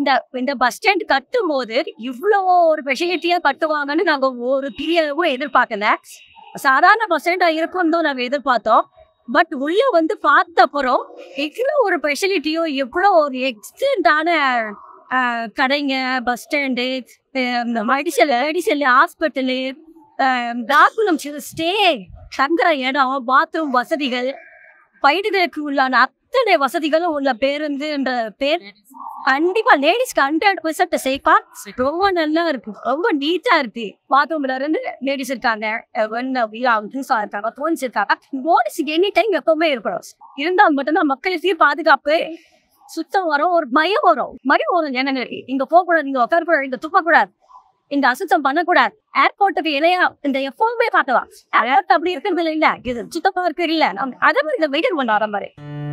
இந்த இந்த bus stand கட்டும் போது இவ்வளோ ஒரு ஃபெசிலிட்டியா கட்டுவாங்கன்னு நாங்க ஒரு பிரியவும் எதிர்பார்க்கல சாதாரண பஸ் ஸ்டாண்டா இருக்கும் தான் நாங்க எதிர்பார்த்தோம் பட் உள்ள வந்து பார்த்த அப்புறம் இவ்வளோ ஒரு ஃபெசிலிட்டியும் இவ்வளோ ஒரு எக்ஸ்டென்டான கடைங்க bus stand medical medical hospital டாக்குலம் ஸ்டே தங்குற இடம் பாத்ரூம் வசதிகள் பயணிகளுக்கு உள்ளான அத்தனை வசதிகளும் உள்ள பேருந்து என்ற பேர் கண்டிப்பா லேடிஸ்க்கு ஹண்ட்ரட் பெர்சன்ட் சேஃபா ரொம்ப நல்லா இருக்கு ரொம்ப நீட்டா இருக்கு பாத்ரூம்ல இருந்து லேடிஸ் இருக்காங்க திங்ஸா இருக்காங்க தோன்ஸ் இருக்காங்க போலீஸ் எனி டைம் எப்பவுமே இருக்கணும் இருந்தால் மட்டும்தான் மக்களுக்கு பாதுகாப்பு சுத்தம் வரும் ஒரு பயம் வரும் பயம் வரும் ஜனங்களுக்கு இங்க போகக்கூடாது இங்க உட்காரக்கூடாது இங்க துப்பக்கூடாது இந்த அசுத்தம் பண்ணக்கூடாது ஏர்போர்ட்டுக்கு இணையா இந்த எப்பவுமே பார்த்தவா ஏர்போர்ட் அப்படி இருக்கிறது இல்ல இது சுத்தமா இருக்கு இல்ல நம்ம அதை மாதிரி இதை வெயிட் பண்ண வர மாதிரி